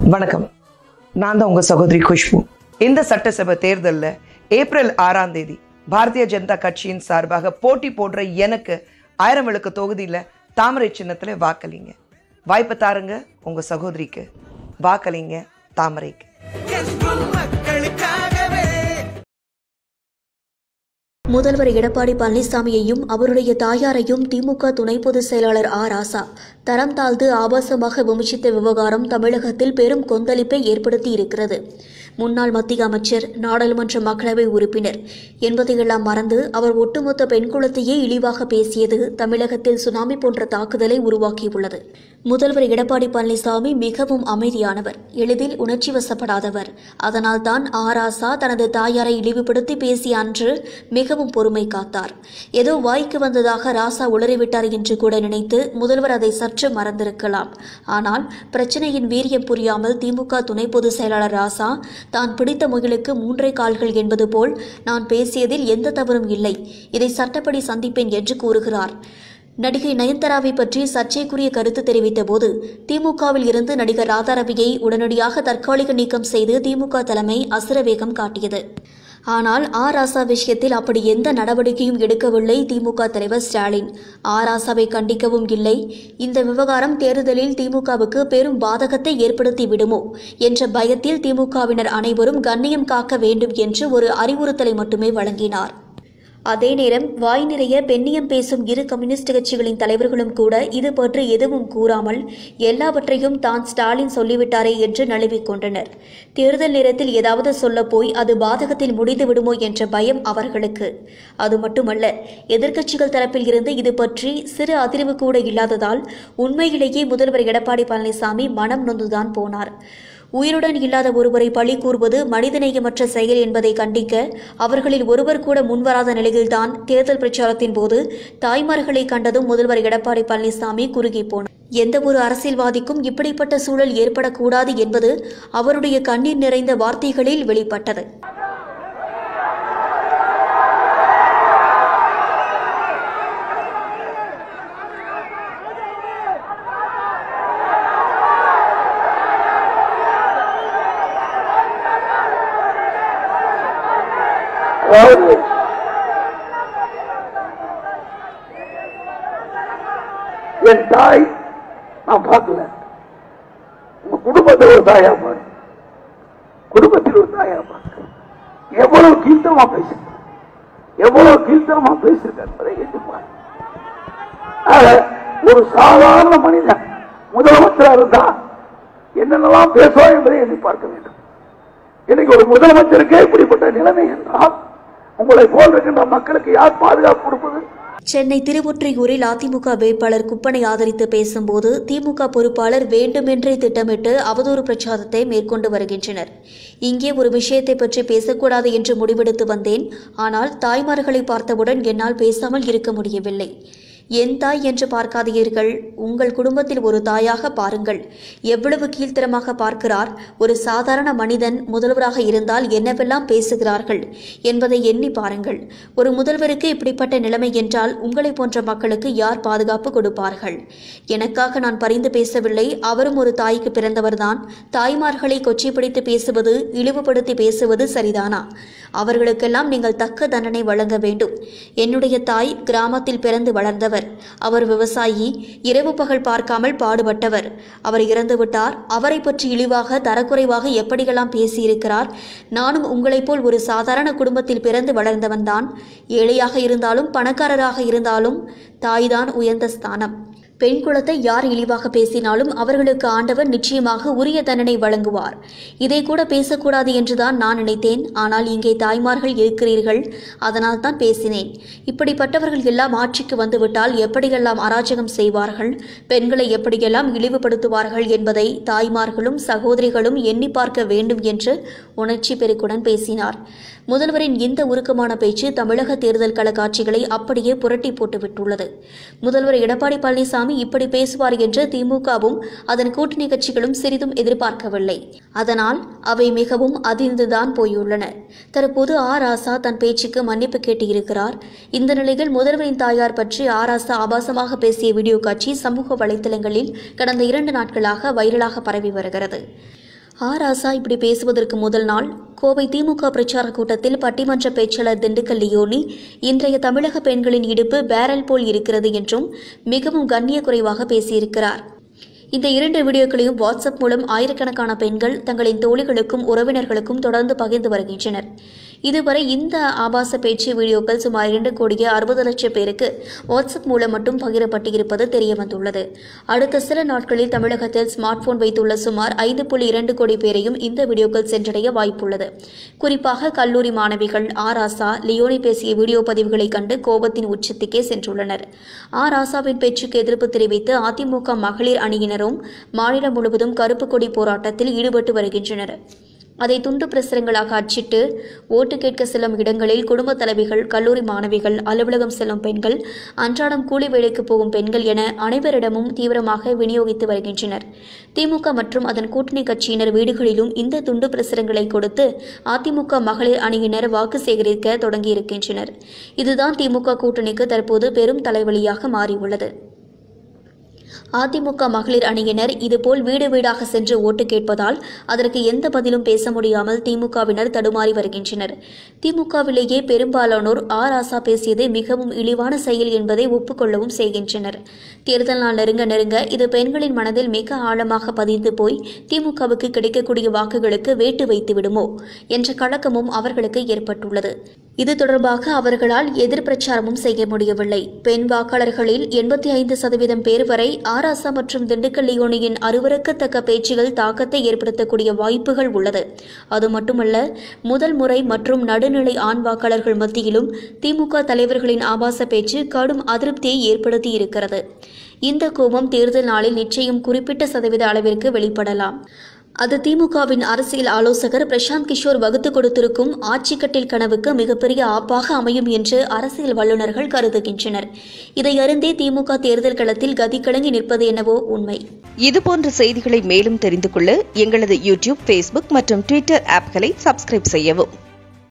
வணக்கம் நான் தான் உங்க சகோதரி குஷ்பு இந்த சட்டசபை தேர்தலில் ஏப்ரல் ஆறாம் தேதி பாரதிய ஜனதா கட்சியின் சார்பாக போட்டி போடுற எனக்கு ஆயிரம் விளக்கு தொகுதியில் தாமரை சின்னத்தில் வாக்களிங்க வாய்ப்பு தாருங்க உங்க சகோதரிக்கு வாக்களிங்க தாமரைக்கு என்றும் மக்களுக்காகவே முதல்வர் எடப்பாடி பழனிசாமியையும் அவருடைய தாயாரையும் திமுக துணை பொதுச் செயலாளர் ஆ ராசா தரம் தாழ்ந்து ஆபாசமாக விமர்சித்த விவகாரம் தமிழகத்தில் பெரும் கொந்தளிப்பை ஏற்படுத்தியிருக்கிறது முன்னாள் மத்திய அமைச்சர் நாடாளுமன்ற மக்களவை உறுப்பினர் என்பதையெல்லாம் மறந்து அவர் ஒட்டுமொத்த பெண் குலத்தையே இழிவாக பேசியது தமிழகத்தில் சுனாமி போன்ற தாக்குதலை உருவாக்கியுள்ளது முதல்வர் எடப்பாடி பழனிசாமி மிகவும் அமைதியானவர் எளிதில் உணர்ச்சி வசப்படாதவர் அதனால் தான் ஆராசா தனது தாயாரை இழிவுபடுத்தி பேசிய அன்று மிகவும் பொறுமை காத்தார் ஏதோ வாய்க்கு வந்ததாக ராசா உளறிவிட்டார் என்று கூட நினைத்து முதல்வர் அதை சற்று மறந்திருக்கலாம் ஆனால் பிரச்சனையின் வீரியம் புரியாமல் திமுக துணை பொதுச் செயலாளர் ராசா தான் பிடித்த முயலுக்கு மூன்றை கால்கள் என்பது போல் நான் பேசியதில் எந்த தவறும் இல்லை இதை சட்டப்படி சந்திப்பேன் என்று கூறுகிறார் நடிகை நயன்தாராவை பற்றி சர்ச்சைக்குரிய கருத்து தெரிவித்த போது திமுகவில் இருந்து நடிகர் ராதாரவியை உடனடியாக தற்காலிக நீக்கம் செய்து திமுக தலைமை அசுரவேகம் காட்டியது ஆனால் ஆ ராசா விஷயத்தில் அப்படி எந்த நடவடிக்கையும் எடுக்கவில்லை திமுக தலைவர் ஸ்டாலின் ஆ ராசாவை கண்டிக்கவும் இல்லை இந்த விவகாரம் தேர்தலில் திமுகவுக்கு பெரும் பாதகத்தை ஏற்படுத்தி விடுமோ என்ற பயத்தில் திமுகவினர் அனைவரும் கண்ணியம் காக்க வேண்டும் என்று ஒரு அறிவுறுத்தலை மட்டுமே வழங்கினார் அதே நேரம் வாய் நிறைய பெண்ணியம் பேசும் இரு கம்யூனிஸ்ட் கட்சிகளின் தலைவர்களும் கூட இது பற்றி எதுவும் கூறாமல் எல்லாவற்றையும் தான் ஸ்டாலின் சொல்லிவிட்டாரே என்று நழுவிக் கொண்டனர் தேர்தல் நேரத்தில் ஏதாவது சொல்ல போய் அது பாதகத்தில் முடிந்து விடுமோ என்ற பயம் அவர்களுக்கு அது மட்டுமல்ல எதிர்க்கட்சிகள் தரப்பில் இருந்து இது பற்றி சிறு அதிர்வு கூட இல்லாததால் உண்மையிலேயே முதல்வர் எடப்பாடி பழனிசாமி மனம் நொந்துதான் போனார் உயிருடன் இல்லாத ஒருவரை பழி கூறுவது மனிதநேயமற்ற செயல் என்பதை கண்டிக்க அவர்களில் ஒருவர் கூட முன்வராத நிலையில்தான் தேர்தல் பிரச்சாரத்தின் போது தாய்மார்களை கண்டதும் முதல்வர் எடப்பாடி பழனிசாமி குறுகி போனார் எந்த ஒரு அரசியல்வாதிக்கும் இப்படிப்பட்ட சூழல் ஏற்படக்கூடாது என்பது அவருடைய கண்ணீர் நிறைந்த வார்த்தைகளில் வெளிப்பட்டது அதாவது என் தாய் நான் பார்க்கல உங்க குடும்பத்தில் ஒரு தாயா பாரு குடும்பத்தில் ஒரு தாயா பாரு எவ்வளவு கீழ்த்தமா பேசிருக்க எவ்வளவு கீழ்த்தனமா பேசிருக்க என்பதை எதிர்ப்பார் ஆக, ஒரு சாதாரண மனிதன் முதலமைச்சராக இருந்தா என்னென்னலாம் பேசுவார் என்பதை எதிர்பார்க்க வேண்டும் இன்னைக்கு ஒரு முதலமைச்சருக்கே இப்படிப்பட்ட நிலைமை என்றால் உங்களை போல் இருக்கின்ற மக்களுக்கு யார் பாதுகாப்பு கொடுப்பது சென்னை திருவொற்றியூரில் அதிமுக வேட்பாளர் குப்பனை ஆதரித்து பேசும்போது திமுக பொறுப்பாளர் வேண்டுமென்றே திட்டமிட்டு அவதூறு பிரச்சாரத்தை மேற்கொண்டு வருகின்றனர் இங்கே ஒரு விஷயத்தை பற்றி பேசக்கூடாது என்று முடிவெடுத்து வந்தேன் ஆனால் தாய்மார்களை பார்த்தவுடன் என்னால் பேசாமல் இருக்க முடியவில்லை என் தாய் என்று பார்க்காதீர்கள் உங்கள் குடும்பத்தில் ஒரு தாயாக பாருங்கள் எவ்வளவு கீழ்த்தரமாக பார்க்கிறார் ஒரு சாதாரண மனிதன் முதல்வராக இருந்தால் என்னவெல்லாம் பேசுகிறார்கள் என்பதை எண்ணி பாருங்கள் ஒரு முதல்வருக்கு இப்படிப்பட்ட நிலைமை என்றால் உங்களை போன்ற மக்களுக்கு யார் பாதுகாப்பு கொடுப்பார்கள் எனக்காக நான் பரிந்து பேசவில்லை அவரும் ஒரு தாய்க்கு பிறந்தவர்தான் தாய்மார்களை கொச்சை பிடித்து பேசுவது இழிவுபடுத்தி பேசுவது சரிதானா அவர்களுக்கெல்லாம் நீங்கள் தக்க தண்டனை வழங்க வேண்டும் என்னுடைய தாய் கிராமத்தில் பிறந்து வளர்ந்தவர் அவர் விவசாயி இரவு பகல் பார்க்காமல் பாடுபட்டவர் அவர் இறந்துவிட்டார் அவரை பற்றி இழிவாக தரக்குறைவாக எப்படியெல்லாம் பேசியிருக்கிறார் நானும் உங்களைப் போல் ஒரு சாதாரண குடும்பத்தில் பிறந்து வளர்ந்தவன்தான் ஏழையாக இருந்தாலும் பணக்காரராக இருந்தாலும் தாய்தான் உயர்ந்த ஸ்தானம் பெண் குலத்தை யார் இழிவாக பேசினாலும் அவர்களுக்கு ஆண்டவர் நிச்சயமாக உரிய தண்டனை வழங்குவார் இதை கூட பேசக்கூடாது என்றுதான் நான் நினைத்தேன் ஆனால் இங்கே தாய்மார்கள் இருக்கிறீர்கள் அதனால் தான் பேசினேன் இப்படிப்பட்டவர்கள் எல்லாம் ஆட்சிக்கு வந்துவிட்டால் எப்படியெல்லாம் அராஜகம் செய்வார்கள் பெண்களை எப்படியெல்லாம் இழிவுபடுத்துவார்கள் என்பதை தாய்மார்களும் சகோதரிகளும் எண்ணி பார்க்க வேண்டும் என்று உணர்ச்சி பெருக்குடன் பேசினார் முதல்வரின் இந்த உருக்கமான பேச்சு தமிழக தேர்தல் கள காட்சிகளை அப்படியே புரட்டி போட்டுவிட்டுள்ளது முதல்வர் எடப்பாடி பழனிசாமி இப்படி பேசுவார் என்று திமுகவும் அதன் கூட்டணி கட்சிகளும் சிறிதும் எதிர்பார்க்கவில்லை அதனால் அவை மிகவும் அதிர்ந்துதான் போயுள்ளன தற்போது ஆ ராசா தன் பேச்சுக்கு மன்னிப்பு கேட்டிருக்கிறார் இந்த நிலையில் முதல்வரின் தாயார் பற்றி ஆ ராசா ஆபாசமாக பேசிய வீடியோ காட்சி சமூக வலைதளங்களில் கடந்த இரண்டு நாட்களாக வைரலாக பரவி வருகிறது ஆர் ஆசா இப்படி பேசுவதற்கு முதல் நாள் கோவை திமுக பிரச்சார கூட்டத்தில் பட்டிமன்ற பேச்சாளர் திண்டுக்கல் லியோனி இன்றைய தமிழக பெண்களின் இடுப்பு பேரல் போல் இருக்கிறது என்றும் மிகவும் கண்ணிய குறைவாக பேசியிருக்கிறார் இந்த இரண்டு வீடியோக்களையும் வாட்ஸ்அப் மூலம் ஆயிரக்கணக்கான பெண்கள் தங்களின் தோழிகளுக்கும் உறவினர்களுக்கும் தொடர்ந்து பகிர்ந்து வருகின்றனர் இதுவரை இந்த ஆபாச பேச்சு வீடியோக்கள் சுமார் இரண்டு கோடியே அறுபது லட்சம் பேருக்கு வாட்ஸ்அப் மூலம் மட்டும் பகிரப்பட்டிருப்பது தெரியவந்துள்ளது அடுத்த சில நாட்களில் தமிழகத்தில் ஸ்மார்ட் போன் வைத்துள்ள சுமார் ஐந்து புள்ளி இரண்டு கோடி பேரையும் இந்த வீடியோக்கள் சென்றடைய வாய்ப்புள்ளது குறிப்பாக கல்லூரி மாணவிகள் ஆர் ஆசா லியோனி பேசிய வீடியோ பதிவுகளை கண்டு கோபத்தின் உச்சத்துக்கே சென்றுள்ளனர் ஆர் ஆசாவின் பேச்சுக்கு எதிர்ப்பு தெரிவித்து அதிமுக மகளிர் அணியினரும் மாநிலம் முழுவதும் கருப்பு கொடி போராட்டத்தில் ஈடுபட்டு வருகின்றனர் அதை துண்டு பிரசுரங்களாக அச்சிட்டு ஓட்டு கேட்க செல்லும் இடங்களில் குடும்ப தலைவிகள் கல்லூரி மாணவிகள் அலுவலகம் செல்லும் பெண்கள் அன்றாடம் கூலி வேலைக்கு போகும் பெண்கள் என அனைவரிடமும் தீவிரமாக விநியோகித்து வருகின்றனர் திமுக மற்றும் அதன் கூட்டணி கட்சியினர் வீடுகளிலும் இந்த துண்டு பிரசுரங்களை கொடுத்து அதிமுக மகளிர் அணியினர் வாக்கு சேகரிக்க தொடங்கியிருக்கின்றனர் இதுதான் திமுக கூட்டணிக்கு தற்போது பெரும் தலைவலியாக மாறியுள்ளது அதிமுக மகளிர் அணியினர் இதுபோல் வீடு வீடாக சென்று ஓட்டு கேட்பதால் அதற்கு எந்த பதிலும் பேச முடியாமல் திமுகவினர் தடுமாறி வருகின்றனர் திமுகவிலேயே பெரும்பாலானோர் ஆர் ஆசா பேசியது மிகவும் இழிவான செயல் என்பதை ஒப்புக்கொள்ளவும் செய்கின்றனர் தேர்தல் நாள் நெருங்க நெருங்க இது பெண்களின் மனதில் மிக ஆழமாக பதிந்து போய் திமுகவுக்கு கிடைக்கக்கூடிய வாக்குகளுக்கு வேட்டு வைத்து விடுமோ என்ற கலக்கமும் அவர்களுக்கு ஏற்பட்டுள்ளது இது தொடர்பாக அவர்களால் எதிர் பிரச்சாரமும் செய்ய முடியவில்லை பெண் வாக்காளர்களில் எண்பத்தி ஐந்து சதவீதம் பேர் வரை ஆராசா மற்றும் திண்டுக்கல் லியோனியின் அருவருக்கத்தக்க பேச்சுகள் தாக்கத்தை ஏற்படுத்தக்கூடிய வாய்ப்புகள் உள்ளது அது மட்டுமல்ல முதல் முறை மற்றும் நடுநிலை ஆண் வாக்காளர்கள் மத்தியிலும் திமுக தலைவர்களின் ஆபாச பேச்சு கடும் அதிருப்தியை ஏற்படுத்தியிருக்கிறது இந்த கோபம் தேர்தல் நாளில் நிச்சயம் குறிப்பிட்ட சதவீத அளவிற்கு வெளிப்படலாம் அது திமுகவின் அரசியல் ஆலோசகர் பிரசாந்த் கிஷோர் வகுத்து கொடுத்திருக்கும் ஆட்சிக்கட்டில் கனவுக்கு மிகப்பெரிய ஆப்பாக அமையும் என்று அரசியல் வல்லுநர்கள் கருதுகின்றனர் இதை அறிந்தே திமுக தேர்தல் களத்தில் கதி கலங்கி நிற்பது என்னவோ உண்மை இதுபோன்ற செய்திகளை மேலும் தெரிந்து கொள்ள எங்களது யூடியூப் ஃபேஸ்புக் மற்றும் ட்விட்டர் ஆப்களை சப்ஸ்கிரைப் செய்யவும்